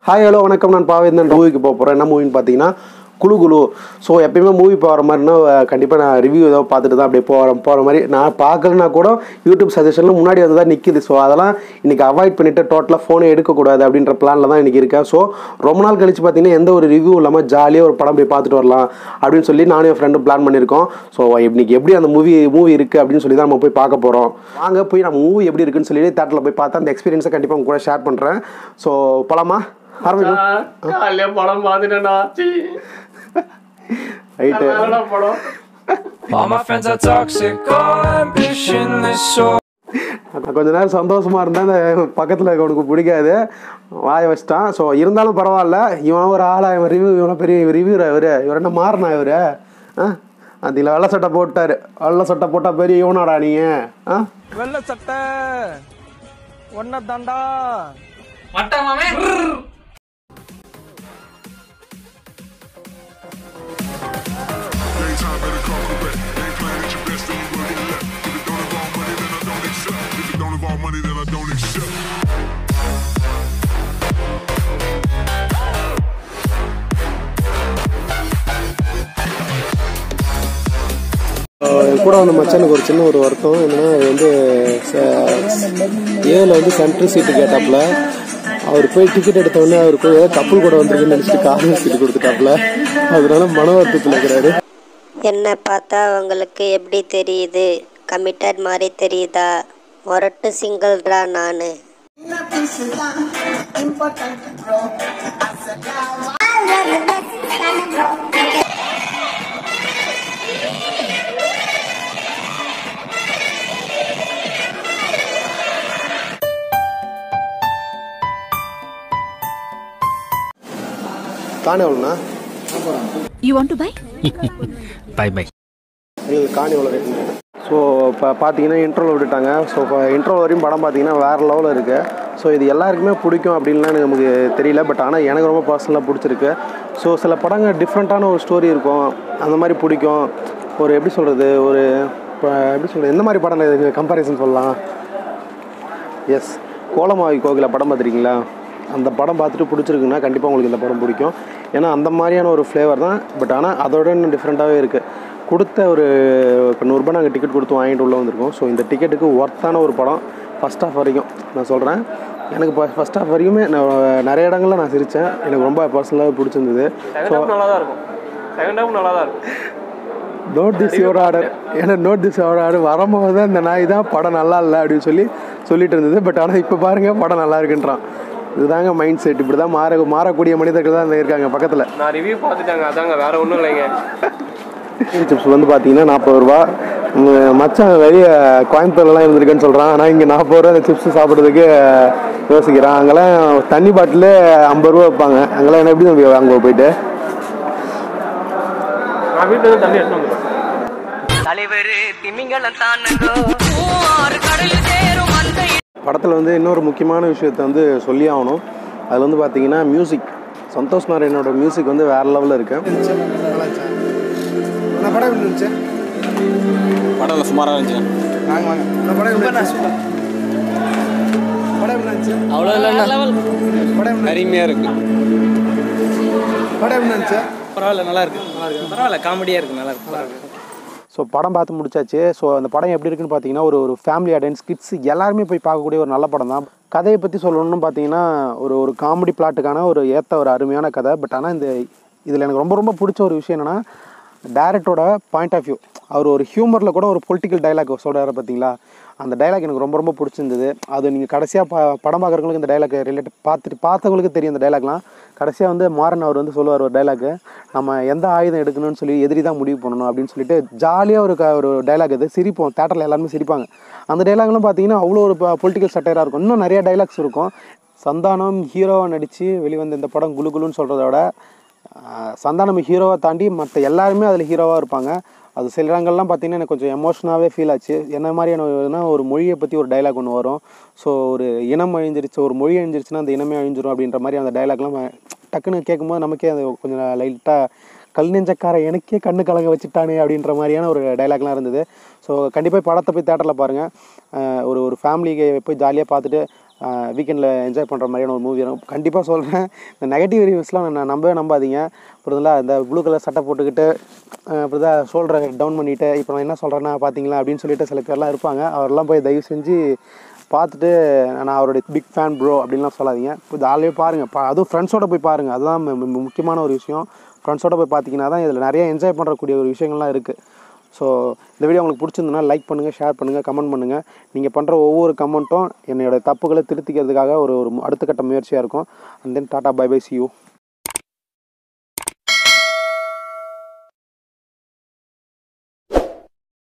Hi hello வணக்கம் நான் பாவேந்தன் மூவிக்கு போக போகிறேன் என்ன மூவின்னு பார்த்தீங்கன்னா குழு குழு ஸோ எப்பயுமே மூவி போகிற மாதிரினா கண்டிப்பாக நான் ரிவ்யூ ஏதோ பார்த்துட்டு தான் அப்படியே போகிறேன் போகிற மாதிரி நான் பார்க்கலனா கூட யூடியூப் சஜஷனில் முன்னாடி வந்து தான் நிற்கிது ஸோ அதெல்லாம் இன்றைக்கி அவாய்ட் பண்ணிவிட்டு டோட்டலாக ஃபோனை எடுக்கக்கூடாது அப்படின்ற பிளானில் தான் இன்றைக்கி இருக்கேன் ஸோ ரொம்ப நாள் கழிச்சு பார்த்தீங்கன்னா எந்த ஒரு ரிவ்யூ இல்லாமல் ஜாலியாக ஒரு படம் போய் பார்த்துட்டு வரலாம் அப்படின்னு சொல்லி நானும் என் ஃப்ரெண்டும் பிளான் பண்ணியிருக்கோம் ஸோ இன்னைக்கு எப்படி அந்த மூவி மூவி இருக்குது அப்படின்னு சொல்லி தான் நம்ம போய் பார்க்க போகிறோம் வாங்க போய் நம்ம மூவி எப்படி இருக்குன்னு சொல்லி தேட்டரில் போய் பார்த்தா அந்த எக்ஸ்பீரியன்ஸை கண்டிப்பாக உங்க கூட ஷேர் பண்ணுறேன் ஸோ போலாமா ஆரம்பிக்கலாம் காலையில படம் பார்த்துட்டேன்டா சீ. ரைட்டு நல்ல படம் All my friends are toxic, all ambitionless, so நான் கொஞ்ச நேரம் சந்தோஷமா இருந்தேன் அந்த பக்கத்தில் அவனுக்கு பிடிக்காது வாய வச்சிட்டான் ஸோ இருந்தாலும் பரவாயில்ல இவன் ஒரு ஆளா இவன் ரிவ்யூ இவனை பெரிய ரிவ்யூர் இவர் இவர் என்ன மாறினா இவர் ஆ அதில் வெள்ளை சட்டை போட்டாரு வெள்ளை சட்டை போட்டால் பெரிய இவனாடா நீ ஆ வெள்ளை சட்டை ஒன்ன தாண்டா Daytime better come correct. Ain't playing at your best, then you will get left. If it don't involve money, then I don't accept. If it don't involve money, then I don't accept. கூட வந்து மச்சானுக்கு ஒரு சின்ன ஒரு வருத்தம் என்னன்னா அவர் வந்து ஏல வந்து சென்ட்ரல் சீட்டு கேட்டாப்புல அவர் போய் டிக்கெட் எடுத்த உடனே அவருக்கு ஏதோ கப்பல் கூட வந்திருக்குன்னு நினச்சிட்டு கார்னர் சீட்டு கொடுத்துட்டாப்புல அதனால மன வருத்தத்தில் இருக்கிறாரு என்னை பார்த்தா உங்களுக்கு எப்படி தெரியுது கமிட்டட் மாதிரி தெரியுதா முரட்டு சிங்கிள்ரா நான் காணி எவ்வளோண்ணா You want to buy? bye bye. எங்களுக்கு காணி எவ்வளோ ரேட் ஸோ இப்போ பார்த்தீங்கன்னா இன்ட்ரோவில் விட்டுட்டாங்க ஸோ இப்போ இன்ட்ரோ வரையும் படம் பார்த்தீங்கன்னா வேறு லெவலில் இருக்குது ஸோ இது எல்லாருக்குமே பிடிக்கும் அப்படின்லாம் எனக்கு நமக்கு தெரியல பட் ஆனால் எனக்கு ரொம்ப பர்சனலாக பிடிச்சிருக்கு ஸோ சில படங்கள் டிஃப்ரெண்ட்டான ஒரு ஸ்டோரி இருக்கும் அந்த மாதிரி பிடிக்கும் ஒரு எப்படி சொல்கிறது ஒரு இப்போ எப்படி சொல்கிறது எந்த மாதிரி படம் இதுக்கு கம்பேரிசன் சொல்லலாம் எஸ் கோலமாவி கோகில படம் பார்த்துருக்கீங்களா அந்த படம் பார்த்துட்டு பிடிச்சிருக்குன்னா கண்டிப்பாக உங்களுக்கு இந்த படம் பிடிக்கும் ஏன்னா அந்த மாதிரியான ஒரு ஃப்ளேவர் தான் பட் ஆனால் அதோட இன்னும் டிஃப்ரெண்ட்டாகவே இருக்குது கொடுத்த ஒரு இப்போ நூறுரூபா நாங்கள் டிக்கெட் கொடுத்து வாங்கிட்டு உள்ளே வந்திருக்கோம் ஸோ இந்த டிக்கெட்டுக்கு ஒர்த்தான ஒரு படம் ஃபஸ்ட் ஹாஃப் வரைக்கும் நான் சொல்கிறேன் எனக்கு இப்போ ஃபஸ்ட் ஹாஃப் வரைக்குமே நான் நிறைய இடங்கள்ல நான் சிரித்தேன் எனக்கு ரொம்ப பர்சனலாக பிடிச்சிருந்தது செகண்ட் ஹாஃப் நல்லா தான் இருக்கும் செகண்ட் ஹாஃப் நல்லா தான் இருக்கும் நோட் திஸ் யுவர் ஆர்டர் ஏன்னா நோட் திஸ் யுவர் ஆர்டர் வரும்போது தான் இந்த நாய் தான் படம் நல்லா இல்லை அப்படின்னு சொல்லி சொல்லிட்டு இருந்தது பட் ஆனால் இப்போ பாருங்க படம் நல்லா இருக்குன்றான் இதுதாங்க மைண்ட் செட் இப்படி தான் மாற மாறக்கூடிய மனிதர்கள் தான் இருக்காங்க பக்கத்தில் நான் ரிவ்யூ பார்த்துட்டாங்க அதாங்க வேற ஒன்றும் இல்லைங்க சிப்ஸ் வந்து பார்த்தீங்கன்னா நாற்பது ரூபா உம், மச்சான் வெளிய கோயம்புத்தூர்லாம் இருந்திருக்குன்னு சொல்கிறான் ஆனால் இங்கே நாற்பது ரூபா அந்த சிப்ஸ் சாப்பிட்றதுக்கு யோசிக்கிறான் அங்கெல்லாம் தண்ணி பாட்டில் ஐம்பது ரூபா வைப்பாங்க அங்கெல்லாம் என்ன எப்படி தம்பி அங்கே போயிட்டு நான் வீட்டுல இருந்து தண்ணி எடுத்து வந்துடுவேன் தலைவர் திமிங்கலம் தானுங்கோ படத்தில் வந்து இன்னொரு முக்கியமான விஷயத்தை வந்து சொல்லி ஆகணும் அதில் வந்து பார்த்தீங்கன்னா மியூசிக் சந்தோஷ் நாராயணோட மியூசிக் வந்து வேறு லெவலில் இருக்கு படம் இருந்துச்சு படம் சுமாராக இருந்துச்சு வாங்க வாங்க படம் படம் இருந்துச்சு அவ்வளோ இல்லைண்ணா படம் அருமையாக இருக்கு படம் இருந்துச்சு பரவாயில்ல நல்லா இருக்கு பரவாயில்ல காமெடியா இருக்கு நல்லா இருக்கு ஸோ படம் பார்த்து முடிச்சாச்சு ஸோ அந்த படம் எப்படி இருக்குன்னு பார்த்தீங்கன்னா ஒரு ஒரு ஃபேமிலி ஆடியன்ஸ் கிட்ஸ் எல்லாருமே போய் பார்க்கக்கூடிய ஒரு நல்ல படம் தான் கதையை பற்றி சொல்லணும்னு பார்த்தீங்கன்னா ஒரு ஒரு காமெடி பிளாட்டுக்கான ஒரு ஏற்ற ஒரு அருமையான கதை பட் ஆனால் இந்த இதில் எனக்கு ரொம்ப ரொம்ப பிடிச்ச ஒரு விஷயம் என்னென்னா டேரக்டரோட பாயிண்ட் ஆஃப் வியூ அவர் ஒரு ஹியூமரில் கூட ஒரு பொலிட்டிக்கல் டைலாக் சொல்கிறாரு பார்த்தீங்களா அந்த டைலாக் எனக்கு ரொம்ப ரொம்ப பிடிச்சிருந்தது அது நீங்கள் கடைசியாக ப படம் பார்க்குறவங்களுக்கு இந்த டைலாக் ரிலேட் பார்த்துட்டு பார்த்தவங்களுக்கு தெரியும் இந்த டைலாக்லாம் கடைசியாக வந்து மாறன் அவர் வந்து சொல்லுவார் ஒரு டைலாக்கு நம்ம எந்த ஆயுதம் எடுக்கணும்னு சொல்லி எதிரி தான் முடிவு பண்ணணும் அப்படின்னு சொல்லிட்டு ஜாலியாக ஒரு க- ஒரு டைலாக் இது சிரிப்போம் தேட்டரில் எல்லாருமே சிரிப்பாங்க அந்த டைலாக்லாம் பார்த்தீங்கன்னா அவ்வளோ ஒரு பொலிட்டிக்கல் சட்டையராக இருக்கும் இன்னும் நிறைய டைலாக்ஸ் இருக்கும் சந்தானம் ஹீரோவாக நடித்து வெளிவந்த இந்த படம் குலு குலுன்னு சொல்கிறத விட ஆஹ், சந்தானம் ஹீரோவை தாண்டி மற்ற எல்லாருமே அதில் ஹீரோவாக இருப்பாங்க அது சில இடங்கள்லாம் பார்த்தீங்கன்னா எனக்கு கொஞ்சம் எமோஷனாகவே ஃபீல் ஆச்சு என்ன மாதிரியான ஒருனா ஒரு மொழியை பற்றி ஒரு டைலாக் ஒன்று வரும் ஸோ ஒரு இனம் அழிஞ்சிருச்சு ஒரு மொழி அழிஞ்சிருச்சுன்னா அந்த இனமே அழிஞ்சிரும் அப்படின்ற மாதிரி அந்த டைலாக்லாம் டக்குன்னு கேட்கும்போது நமக்கே அது கொஞ்சம் லைட்டாக கல் நெஞ்சக்கார எனக்கே கண்ணு கலங்க வச்சுட்டானே அப்படின்ற மாதிரியான ஒரு டைலாக்லாம் இருந்தது ஸோ கண்டிப்பாக படத்தை போய் தேட்டரில் பாருங்கள் ஒரு ஒரு ஃபேமிலிக்கு போய் ஜாலியாக பார்த்துட்டு வீக்கெண்டில் என்ஜாய் பண்ணுற மாதிரியான ஒரு மூவி கண்டிப்பாக சொல்கிறேன் இந்த நெகட்டிவ் ரிவ்யூஸ்லாம் நான் நம்பவே நம்பாதீங்க புரியுதுங்களா இந்த ப்ளூ கலர் சட்டை போட்டுக்கிட்டு இப்படிதான் ஷோல்டரை டவுன் பண்ணிவிட்டு இப்போ நான் என்ன சொல்கிறேன்னா பார்த்தீங்களா அப்படின்னு சொல்லிட்டு சில பேர்லாம் இருப்பாங்க அவரெல்லாம் போய் தயவு செஞ்சு பார்த்துட்டு நான் அவருடைய பிக் ஃபேன் ப்ரோ அப்படின்லாம் சொல்லாதீங்க இது ஆல்ரெடி பாருங்கள் பா அதுவும் ஃப்ரெண்ட்ஸோட போய் பாருங்கள் அதுதான் மு- மு- முக்கியமான ஒரு விஷயம் ஃப்ரெண்ட்ஸோட போய் பார்த்தீங்கன்னா தான் இதில் நிறைய என்ஜாய் பண்ணுறக்கூடிய ஒரு விஷயங்கள்லாம் இருக்குது ஸோ இந்த வீடியோ உங்களுக்கு பிடிச்சிருந்துன்னா லைக் பண்ணுங்கள் ஷேர் பண்ணுங்கள் கமெண்ட் பண்ணுங்கள் நீங்கள் பண்ணுற ஒவ்வொரு கமெண்ட்டும் என்னோட தப்புகளை திருத்திக்கிறதுக்காக ஒரு ஒரு அடுத்த கட்ட முயற்சியாக இருக்கும் and then tata bye bye see you